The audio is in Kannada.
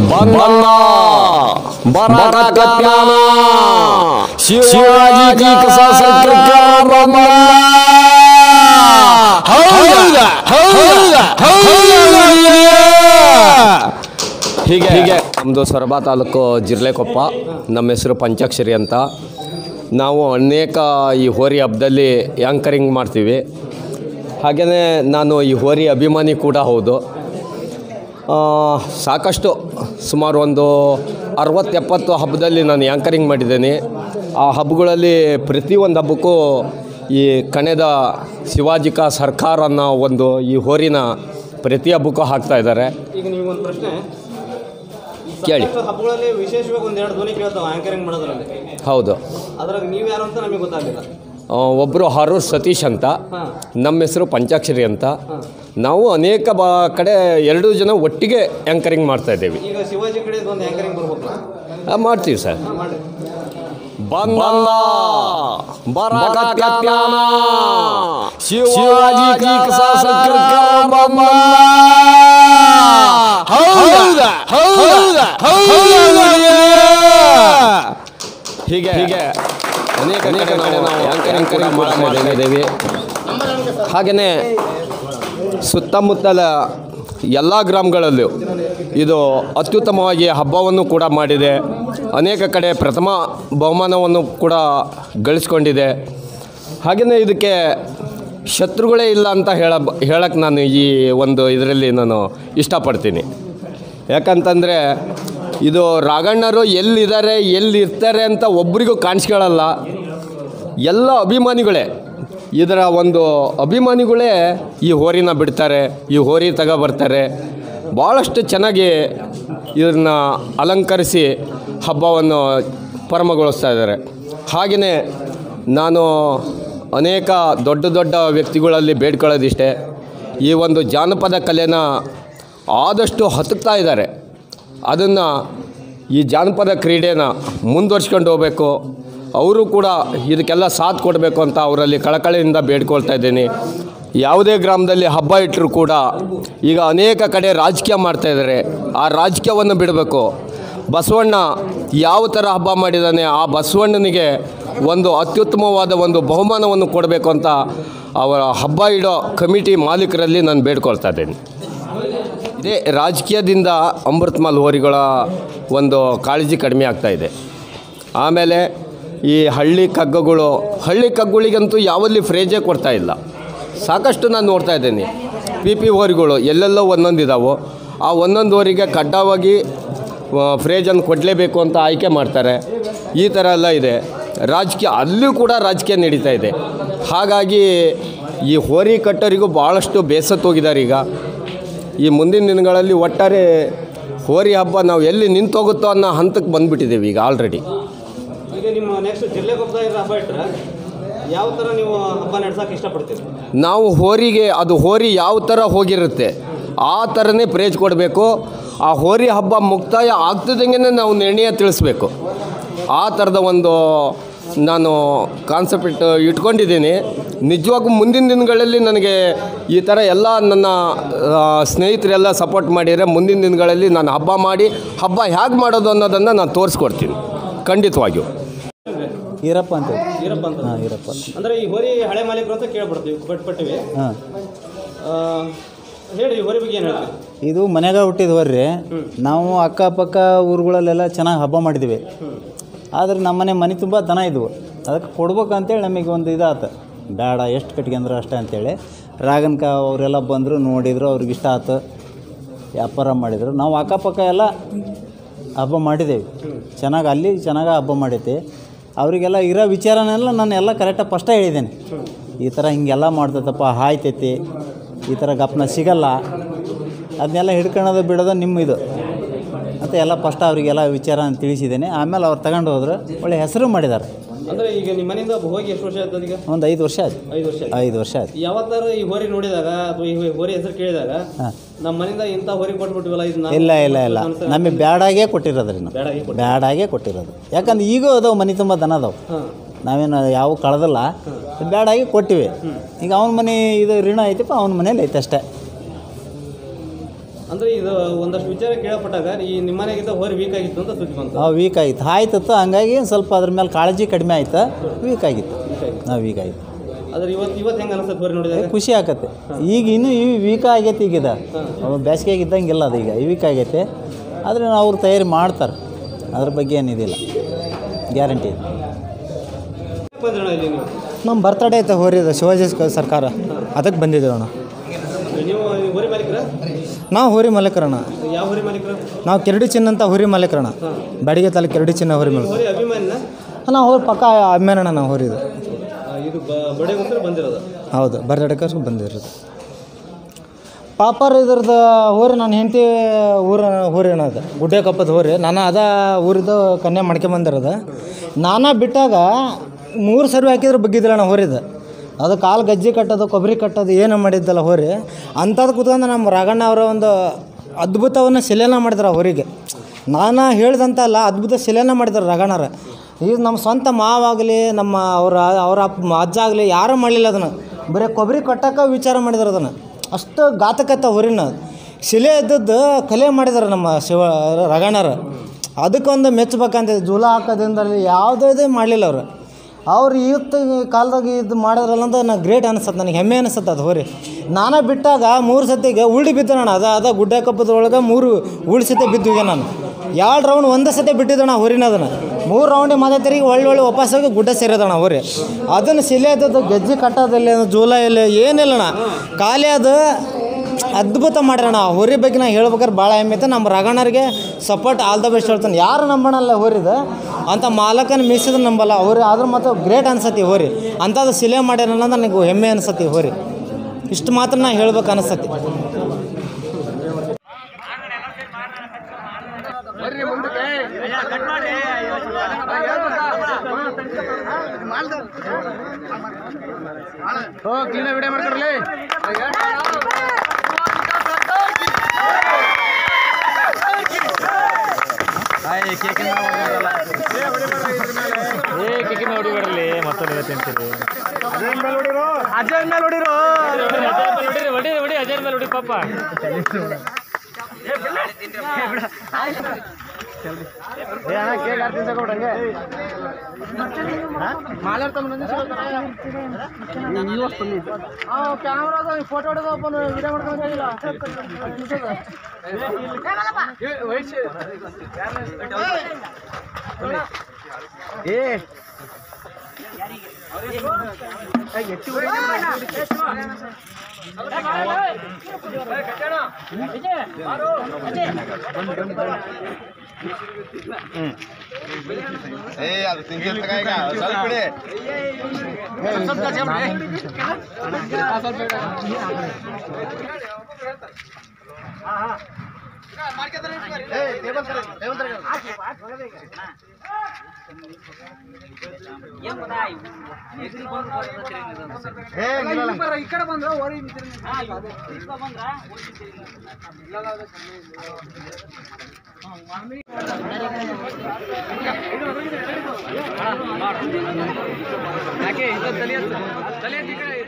ಬಂದಲ್ಲ ಬರಕತ್ಯಾನ ಶಿವಾಜಿ ಕಸ ಸರ್ಕಾರ ಬಂದಲ್ಲ ಹೌದ ಹೌದ ಹೀಗೆ ಹೀಗೆ ನಮ್ಮದು ಸೊರಬ ತಾಲೂಕು ಜಿರ್ಲೆಕೊಪ್ಪ ನಮ್ಮ ಹೆಸರು ಪಂಚಾಕ್ಷರಿ ಅಂತ ನಾವು ಅನೇಕ ಈ ಹೋರಿ ಹಬ್ಬದಲ್ಲಿ ಆ್ಯಂಕರಿಂಗ್ ಮಾಡ್ತೀವಿ ಹಾಗೆಯೇ ನಾನು ಈ ಹೋರಿ ಅಭಿಮಾನಿ ಕೂಡ ಹೌದು ಆ, ಸಾಕಷ್ಟು ಸುಮಾರು ಒಂದು ಅರವತ್ತು ಎಪ್ಪತ್ತು ಹಬ್ಬದಲ್ಲಿ ನಾನು ಆ್ಯಂಕರಿಂಗ್ ಮಾಡಿದ್ದೇನೆ ಆ ಹಬ್ಬಗಳಲ್ಲಿ ಪ್ರತಿಯೊಂದು ಹಬ್ಬಕ್ಕೂ ಈ ಕಣೆದ ಶಿವಾಜಿಕ ಸರ್ಕಾರ ಅನ್ನೋ ಒಂದು ಈ ಹೋರಿನ ಪ್ರತಿ ಹಬ್ಬಕ್ಕೂ ಹಾಕ್ತಾ ಇದ್ದಾರೆ ಈಗ ನಿಮಗೊಂದು ಪ್ರಶ್ನೆ ಕೇಳಿ ಸಾಕಷ್ಟು ಹಬ್ಬಗಳಲ್ಲಿ ವಿಶೇಷವಾಗಿ ಒಂದೆರಡು ಧ್ವನಿ ಕೇಳ್ತಾವೆ ಆಂಕರಿಂಗ್ ಮಾಡೋದ್ರಲ್ಲಿ ಹೌದು ಅದ್ರಾಗ ನೀವು ಯಾರು ಅಂತ ನಮಗೆ ಗೊತ್ತಾಗಲಿಲ್ಲ ಒಬ್ಬರು ಹಾರೂರ್ ಸತೀಶ್ ಅಂತ ಹಾಂ ನಮ್ಮ ಹೆಸರು ಪಂಚಾಕ್ಷರಿ ಅಂತ ನಾವು ಅನೇಕ ಬಾ ಕಡೆ ಎರಡು ಜನ ಒಟ್ಟಿಗೆ ಆ್ಯಂಕರಿಂಗ್ ಮಾಡ್ತಾ ಇದ್ದೇವೆ ಈಗ ಶಿವಾಜಿ ಕಡೆ ಒಂದು ಆಂಕರಿಂಗ್ ಬರ್ಬೇಕು ಆ, ಮಾಡ್ತೀವಿ ಸರ್ ಹಾಂ ಮಾಡಿ ಬಂದಲ್ಲ ಬರಕತ್ಯಾನ ಶಿವಾಜಿ ಕಸ ಸರ್ಕಾರ ಬಂದಲ್ಲ ಹೌದ ಹೌದ ಹೀಗೆ ಹೀಗೆ ಅನೇಕ ಕಡೆ ನಾವು ಆ್ಯಂಕರಿಂಗ್ ಕೂಡ ಮಾಡ್ತಾ ಇದ್ದೇವೆ ಹಾಗೆಯೇ ಸುತ್ತಮುತ್ತಲ ಎಲ್ಲ ಗ್ರಾಮಗಳಲ್ಲೂ ಇದು ಅತ್ಯುತ್ತಮವಾಗಿ ಹಬ್ಬವನ್ನು ಕೂಡ ಮಾಡಿದೆ ಅನೇಕ ಕಡೆ ಪ್ರಥಮ ಬಹುಮಾನವನ್ನು ಕೂಡ ಗಳಿಸ್ಕೊಂಡಿದೆ ಹಾಗೆಯೇ ಇದಕ್ಕೆ ಶತ್ರುಗಳೇ ಇಲ್ಲ ಅಂತ ಹೇಳ ಹೇಳಕ್ಕೆ ನಾನು ಈ ಒಂದು ಇದರಲ್ಲಿ ನಾನು ಇಷ್ಟಪಡ್ತೀನಿ ಯಾಕಂತಂದರೆ ಇದು ರಾಘಣ್ಣರು ಎಲ್ಲಿದ್ದಾರೆ ಎಲ್ಲಿ ಇರ್ತಾರೆ ಅಂತ ಒಬ್ರಿಗೂ ಕಾಣಿಸ್ಕೊಳ್ಳಲ್ಲ ಎಲ್ಲ ಅಭಿಮಾನಿಗಳೇ ಇದರ ಒಂದು ಅಭಿಮಾನಿಗಳೇ ಈ ಹೋರಿನ ಬಿಡ್ತಾರೆ ಈ ಹೋರಿ ತಗೊಬರ್ತಾರೆ ಭಾಳಷ್ಟು ಚೆನ್ನಾಗಿ ಇದನ್ನ ಅಲಂಕರಿಸಿ ಹಬ್ಬವನ್ನು ಪರಮಗೊಳಿಸ್ತಾ ಇದ್ದಾರೆ ಹಾಗೆಯೇ ನಾನು ಅನೇಕ ದೊಡ್ಡ ದೊಡ್ಡ ವ್ಯಕ್ತಿಗಳಲ್ಲಿ ಬೇಡ್ಕೊಳ್ಳೋದಿಷ್ಟೇ ಈ ಒಂದು ಜಾನಪದ ಕಲೆನ ಆದಷ್ಟು ಹತ್ತುತ್ತಾ ಇದ್ದಾರೆ ಅದನ್ನು ಈ ಜಾನಪದ ಕ್ರೀಡೆನ ಮುಂದುವರ್ಸ್ಕೊಂಡು ಹೋಗಬೇಕು ಅವರು ಕೂಡ ಇದಕ್ಕೆಲ್ಲ ಸಾಥ್ ಕೊಡಬೇಕು ಅಂತ ಅವರಲ್ಲಿ ಕಳಕಳಿಯಿಂದ ಬೇಡ್ಕೊಳ್ತಾ ಇದ್ದೀನಿ ಯಾವುದೇ ಗ್ರಾಮದಲ್ಲಿ ಹಬ್ಬ ಇಟ್ಟರು ಕೂಡ ಈಗ ಅನೇಕ ಕಡೆ ರಾಜಕೀಯ ಮಾಡ್ತಾ ಇದ್ದಾರೆ ಆ ರಾಜಕೀಯವನ್ನು ಬಿಡಬೇಕು ಬಸವಣ್ಣ ಯಾವ ಥರ ಹಬ್ಬ ಮಾಡಿದ್ದಾನೆ ಆ ಬಸವಣ್ಣನಿಗೆ ಒಂದು ಅತ್ಯುತ್ತಮವಾದ ಒಂದು ಬಹುಮಾನವನ್ನು ಕೊಡಬೇಕು ಅಂತ ಅವರ ಹಬ್ಬ ಇಡೋ ಕಮಿಟಿ ಮಾಲೀಕರಲ್ಲಿ ನಾನು ಬೇಡ್ಕೊಳ್ತಾ ಇದ್ದೀನಿ ಇದೇ ರಾಜಕೀಯದಿಂದ ಅಮೃತಮಲ್ ಹೋರಿಗಳ ಒಂದು ಕಾಳಜಿ ಕಡಿಮೆ ಆಗ್ತಾ ಇದೆ ಆಮೇಲೆ ಈ ಹಳ್ಳಿ ಕಗ್ಗಗಳು ಹಳ್ಳಿ ಕಗ್ಗಳಿಗಂತೂ ಯಾವಲ್ಲಿ ಫ್ರೇಜೇ ಕೊಡ್ತಾ ಇಲ್ಲ ಸಾಕಷ್ಟು ನಾನು ನೋಡ್ತಾ ಇದ್ದೀನಿ ಪಿ ಪಿ ಹೋರಿಗಳು ಎಲ್ಲೆಲ್ಲೋ ಒಂದೊಂದು ಇದ್ದಾವೆ ಆ ಒಂದೊಂದು ಹೋರಿಗೆ ಕಡ್ಡಾಯವಾಗಿ ಫ್ರೇಜನ್ನು ಕೊಡಲೇಬೇಕು ಅಂತ ಆಯ್ಕೆ ಮಾಡ್ತಾರೆ ಈ ಥರ ಎಲ್ಲ ಇದೆ ರಾಜಕೀಯ ಅಲ್ಲೂ ಕೂಡ ರಾಜಕೀಯ ನಡೀತಾ ಇದೆ ಹಾಗಾಗಿ ಈ ಹೋರಿ ಕಟ್ಟೋರಿಗೂ ಭಾಳಷ್ಟು ಬೇಸತ್ತೋಗಿದ್ದಾರೆ ಈಗ ಈ ಮುಂದಿನ ದಿನಗಳಲ್ಲಿ ಒಟ್ಟಾರೆ ಹೋರಿ ಹಬ್ಬ ನಾವು ಎಲ್ಲಿ ನಿಂತೋಗುತ್ತೋ ಅನ್ನೋ ಹಂತಕ್ಕೆ ಬಂದುಬಿಟ್ಟಿದ್ದೀವಿ ಈಗ ಆಲ್ರೆಡಿ ಈಗ ನಿಮ್ಮ ನೆಕ್ಸ್ಟ್ ಜಿಲ್ಲೆ ಗೊಬ್ಬರ ಹಬ್ಬ ಇಟ್ಟರೆ ಯಾವ ಥರ ನೀವು ಹಬ್ಬ ನಡ್ಸಕ್ಕೆ ಇಷ್ಟಪಡ್ತೀರಿ ನಾವು ಹೋರಿಗೆ ಅದು ಹೋರಿ ಯಾವ ಥರ ಹೋಗಿರುತ್ತೆ ಆ ಥರನೇ ಪ್ರೇಜ್ ಕೊಡಬೇಕು ಆ ಹೋರಿ ಹಬ್ಬ ಮುಕ್ತಾಯ ಆಗ್ತಿದ್ದಂಗೆ ನಾವು ನಿರ್ಣಯ ತಿಳಿಸ್ಬೇಕು ಆ ಥರದ ಒಂದು ನಾನು ಕಾನ್ಸೆಪ್ಟ್ ಇಟ್ಕೊಂಡಿದ್ದೀನಿ ನಿಜವಾಗೂ ಮುಂದಿನ ದಿನಗಳಲ್ಲಿ ನನಗೆ ಈ ಥರ ಎಲ್ಲ ನನ್ನ ಆ, ಸ್ನೇಹಿತರೆಲ್ಲ ಸಪೋರ್ಟ್ ಮಾಡಿದರೆ ಮುಂದಿನ ದಿನಗಳಲ್ಲಿ ನಾನು ಹಬ್ಬ ಮಾಡಿ ಹಬ್ಬ ಹೇಗೆ ಮಾಡೋದು ಅನ್ನೋದನ್ನು ನಾನು ತೋರಿಸ್ಕೊಡ್ತೀನಿ ಖಂಡಿತವಾಗಿಯೂ ಈರಪ್ಪ ಅಂತ ಈರಪ್ಪ ಅಂತ ಹಾಂ ಈರಪ್ಪ ಅಂದರೆ ಈ ಹೊರಿ ಹಳೆ ಮಾಲೀಕರು ಅಂತ ಕೇಳ್ಬಿಡ್ತೀವಿ ಪಟ್ಪಟ್ಟಿವಿ ಹಾಂ ಹೇಳಿ ಈ ಹೊರಿ ಬಗ್ಗೆ ಏನು ಹೇಳ್ತೀರಿ ಇದು ಮನೆಗ ಹುಟ್ಟಿದ ಹೊರ್ರಿ ನಾವು ಅಕ್ಕಪಕ್ಕ ಊರುಗಳಲ್ಲೆಲ್ಲ ಚೆನ್ನಾಗಿ ಹಬ್ಬ ಮಾಡಿದ್ವಿ ಆದ್ರೆ ನಮ್ಮನೆ ಮನೆ ತುಂಬ ದನ ಇದ್ವು ಅದಕ್ಕೆ ಕೊಡ್ಬೇಕಂತೇಳಿ ನಮಗೆ ಒಂದು ಇದಾತು ಬೇಡ ಎಷ್ಟು ಕಟ್ಕೊಂಡ್ರು ಅಷ್ಟೇ ಅಂತೇಳಿ ರಾಗನ್ಕ ಅವರೆಲ್ಲ ಬಂದರು ನೋಡಿದ್ರು ಅವ್ರಿಗೆ ಇಷ್ಟ ಆಯ್ತು ವ್ಯಾಪಾರ ಮಾಡಿದರು ನಾವು ಅಕ್ಕಪಕ್ಕ ಎಲ್ಲ ಹಬ್ಬ ಮಾಡಿದ್ದೇವೆ ಚೆನ್ನಾಗಿ ಅಲ್ಲಿ ಚೆನ್ನಾಗಿ ಹಬ್ಬ ಮಾಡೈತಿ ಅವರಿಗೆಲ್ಲ ಇರೋ ವಿಚಾರನೆಲ್ಲ ನಾನು ಎಲ್ಲ ಕರೆಕ್ಟಾಗಿ ಫಸ್ಟೇ ಹೇಳಿದ್ದೇನೆ ಈ ಥರ ಹಿಂಗೆಲ್ಲ ಮಾಡ್ತೈತಪ್ಪ ಹಾಯ್ತೈತಿ ಈ ಥರ ಗಪ್ನ ಸಿಗಲ್ಲ ಅದನ್ನೆಲ್ಲ ಹಿಡ್ಕೊಳ್ಳೋದು ಬಿಡೋದು ನಿಮ್ಮ ಇದು ಅಂತ ಎಲ್ಲ ಫಸ್ಟ್ ಅವರಿಗೆಲ್ಲ ವಿಚಾರ ತಿಳಿಸಿದ್ದೇನೆ ಆಮೇಲೆ ಅವ್ರು ತಗೊಂಡು ಹೋದ್ರು ಒಳ್ಳೆ ಹೆಸರು ಮಾಡಿದ್ದಾರೆ ಅಂದರೆ ಈಗ ನಿಮ್ಮ ಮನೆಯಿಂದ ಹೋಗಿ ಎಷ್ಟು ವರ್ಷ ಆಯ್ತು ಅದೀಗ ಒಂದು ಐದು ವರ್ಷ ಆಯ್ತು ಐದು ವರ್ಷ ಆಯ್ತು. ಐದು ವರ್ಷ ಆಯ್ತು ಯಾವತ್ತಾರು ಈ ಹೋರಿ ನೋಡಿದಾಗ ಅಥವಾ ಈ ಹೋರಿ ಹೆಸರು ಕೇಳಿದಾಗ ಹಾಂ ನಮ್ಮ ಮನೆಯಿಂದ ಇಂಥ ಹೋರಿ ಕೊಟ್ಬಿಟ್ವಲ್ಲ ಇದು ನಾವು ಇಲ್ಲ ಇಲ್ಲ ಇಲ್ಲ ನಮಗೆ ಬ್ಯಾಡಾಗೇ ಕೊಟ್ಟಿರೋದ್ರಿ ನಾವು ಬೇಡ ಈಗ ಬ್ಯಾಡಾಗೇ ಕೊಟ್ಟಿರೋದು ಯಾಕಂದ್ರೆ ಈಗೂ ಅದಾವೆ ಮನೆ ತುಂಬ ದನ ಅದಾವೆ ಹಾಂ ನಾವೇನು ಯಾವ ಕಳೆದಲ್ಲ ಬ್ಯಾಡಾಗಿ ಕೊಟ್ಟಿವಿ ಈಗ ಅವನ ಮನೆ ಇದು ಋಣ ಐತಿಪ್ಪ ಅವನ ಮನೇಲಿ ಐತೆ ಅಷ್ಟೇ ಅಂದ್ರೆ ಇದು ಒಂದಷ್ಟು ವಿಚಾರ ಕೇಳಪಟ್ಟಾಗ ಈ ನಿಮ್ಮ ಮನೆಗಿಂತ ಹೊರ ವೀಕ್ ಆಗಿತ್ತು ಅಂತ ಸುದ್ದಿ ಬಂತು ನಾವು ವೀಕ್ ಆಗಿತ್ತು ಆಯ್ತತ್ತು ಹಂಗಾಗಿ ಒಂದ್ ಸ್ವಲ್ಪ ಅದ್ರ ಮೇಲೆ ಕಾಳಜಿ ಕಡಿಮೆ ಆಯ್ತು ವೀಕ್ ಆಗಿತ್ತು ನಾವು ವೀಕ್ ಆಯ್ತು ಆದ್ರೆ ಇವತ್ತು ಇವತ್ತು ಹೆಂಗೆ ಅನಿಸ್ತದೆ ಹೊರ ನೋಡಿದಾಗ ಖುಷಿ ಆಕತ್ತೆ ಈಗ ಇನ್ನೂ ಈ ವೀಕ್ ಆಗೈತೆ ಈಗ ಇದು ಬೇಸಿಗೆಗೆ ಇದ್ದಂಗಿಲ್ಲ ಅದು ಈಗ ಈ ವೀಕ್ ಆಗೈತೆ ಆದರೆ ಅವ್ರು ತಯಾರಿ ಮಾಡ್ತಾರೆ ಅದ್ರ ಬಗ್ಗೆ ಏನಿದಿಲ್ಲ ಗ್ಯಾರಂಟಿ ಇದೆ ಬಂದ್ರಣ ಇಲ್ಲಿ ನೀವು ನಮ್ಮ ಬರ್ತಡೇ ಐತೆ ಹೋರಿದ ಶಿವಾಜಿ ಸ- ಸರ್ಕಾರ ಅದಕ್ಕೆ ಬಂದಿದ್ದೇವೆ ಅಣ್ಣ ನೀವು ಹೊರಿ ಮಾಲೀಕರ ನಾವು ಹೋರಿ ಮಾಲೀಕರಣ್ಣ ಯಾವ ಹೊರಿ ಮಾಲೀಕರು ನಾವು ಕೆರಡಿ ಚಿನ್ನ ಅಂತ ಹೋರಿ ಮಾಲೀಕರಣ್ಣ ಬಾಡಿಗೆ ತಾಲೂಕು ಕೆರಡಿ ಚಿನ್ನ ಹೋರಿ ಮಾಲೀಕ ಹೊರಿ ಅಭಿಮಾನಿನ ನಾವು ಹೋರಿ ಪಕ್ಕ ಅಭಿಮಾನಣ್ಣ ನಾವು ಹೋರಿದು ಆ, ಇದು ಬಡೆಗೋಸ್ಕರ ಬಂದಿರೋದು ಹೌದು ಬರ್ತ್ಡೇಗೋಸ್ಕರ ಬಂದಿರೋದು ಪಾಪರ್ ಇದ್ರದ್ದು ಹೋರಿ ನಾನು ಹೆಂಡತಿ ಊರ ಹೋರಿ ಅಣ್ಣ ಅದು ಗುಡ್ಡೆ ಕಪ್ಪದ ಹೋರಿ ನಾನು ಅದ ಊರಿದ್ದು ಕನ್ಯಾ ಮಾಡ್ಕೊಂಬಂದಿರೋದು ನಾನಾ ಬಿಟ್ಟಾಗ ಮೂರು ಸರ್ವೆ ಹಾಕಿದ್ರೆ ಬಗ್ಗಿದ್ದಿಲ್ಲ ಅಣ್ಣ ಹೋರಿದು ಅದು ಕಾಲು ಗಜ್ಜಿ ಕಟ್ಟೋದು ಕೊಬ್ಬರಿ ಕಟ್ಟೋದು ಏನು ಮಾಡಿದ್ದಲ್ಲ ಹೋರಿ ಅಂಥದ್ದು ಕುತ್ಕೊಂಡು ನಮ್ಮ ರಾಘಣ್ಣ ಅವರ ಒಂದು ಅದ್ಭುತವನ್ನು ಶಿಲೆನ ಮಾಡಿದ್ರು ಆ ಹೋರಿಗೆ ನಾನು ಹೇಳ್ದಂತ ಅಲ್ಲ ಅದ್ಭುತ ಶಿಲೆನ ಮಾಡಿದ್ರು ರಾಘಣ್ಣರ ಈಗ ನಮ್ಮ ಸ್ವಂತ ಮಾವಾಗಲಿ ನಮ್ಮ ಅವರ ಅವರ ಅಪ್ಪ ಅಜ್ಜ ಆಗಲಿ ಯಾರೂ ಮಾಡಲಿಲ್ಲ ಅದನ್ನು ಬರೀ ಕೊಬ್ಬರಿ ಕಟ್ಟಕ್ಕೆ ವಿಚಾರ ಮಾಡಿದ್ರು ಅದನ್ನು ಅಷ್ಟು ಘಾತಕತ್ತ ಹೊರಿನ ಶಿಲೆ ಇದ್ದದ್ದು ಕಲೆ ಮಾಡಿದಾರೆ ನಮ್ಮ ಶಿವ ರಗಣರ ಅದಕ್ಕೊಂದು ಮೆಚ್ಚಬೇಕಂತ ಜೂಲ ಹಾಕೋದ್ರಿಂದಲ್ಲಿ ಯಾವುದೇ ಮಾಡಲಿಲ್ಲ ಅವರು ಅವ್ರು ಇವತ್ತು ಕಾಲದಾಗ ಇದು ಮಾಡಿದ್ರಲ್ಲ ಅಂತ ನಾ ಗ್ರೇಟ್ ಅನಿಸ್ತದೆ ನನಗೆ ಹೆಮ್ಮೆ ಅನಿಸ್ತದೆ ಅದು ಹೋರಿ ನಾನೇ ಬಿಟ್ಟಾಗ ಮೂರು ಸತಿಗೆ ಉಳ್ಳಿ ಬಿದ್ದಣ್ಣ ಅದ ಅದ ಗುಡ್ಡ ಕಪ್ಪದೊಳಗೆ ಮೂರು ಉಳ್ಳಿ ಸತಿ ಬಿದ್ದುಗೆ ನಾನು ಎರಡು ರೌಂಡ್ ಒಂದೇ ಸತಿ ಬಿಟ್ಟಿದ್ದಣ್ಣ ಹೋರಿನ ಅದನ್ನು ಮೂರು ರೌಂಡಿಗೆ ಮತ್ತೆ ತಿರುಗಿ ಒಳ್ಳೆ ಒಳ್ಳೆ ವಾಪಸ್ ಹೋಗಿ ಗುಡ್ಡ ಸೇರಿದಣ್ಣ ಹೋರಿ ಅದನ್ನು ಸಿಲೆ ಇದ್ದದ್ದು ಗೆಜ್ಜೆ ಕಟ್ಟೋದಿಲ್ಲ ಜೂಲ ಇಲ್ಲ ಏನಿಲ್ಲಣ್ಣ ಖಾಲಿ ಅದು ಅದ್ಭುತ ಮಾಡ್ಯಾರಣ್ಣ ಆ ಹೋರಿ ಬಗ್ಗೆ ನಾ ಹೇಳ್ಬೇಕಾದ್ರೆ ಭಾಳ ಹೆಮ್ಮೆ ಐತೆ ನಮ್ಮ ರಗಣ್ಣರಿಗೆ ಸಪೋರ್ಟ್ ಆಲ್ ದ ಬೆಸ್ಟ್ ಹೇಳ್ತಾನೆ ಯಾರು ನಂಬಣಲ್ಲ ಹೋರಿದ ಅಂತ ಮಾಲಕನ ಮೀಸಿದ್ರೆ ನಂಬಲ್ಲ ಹೋರಿ ಆದ್ರೆ ಮತ್ತು ಗ್ರೇಟ್ ಅನ್ಸತಿ ಹೋರಿ ಅಂಥದ್ದು ಸಿಲೆ ಮಾಡ್ಯಾರ ಅನ್ನೋದು ನನಗೆ ಹೆಮ್ಮೆ ಅನ್ಸತಿ ಹೋರಿ ಇಷ್ಟು ಮಾತ್ರ ನಾ ಹೇಳ್ಬೇಕು ಅನಿಸ್ತತಿ ಯಾಕೆ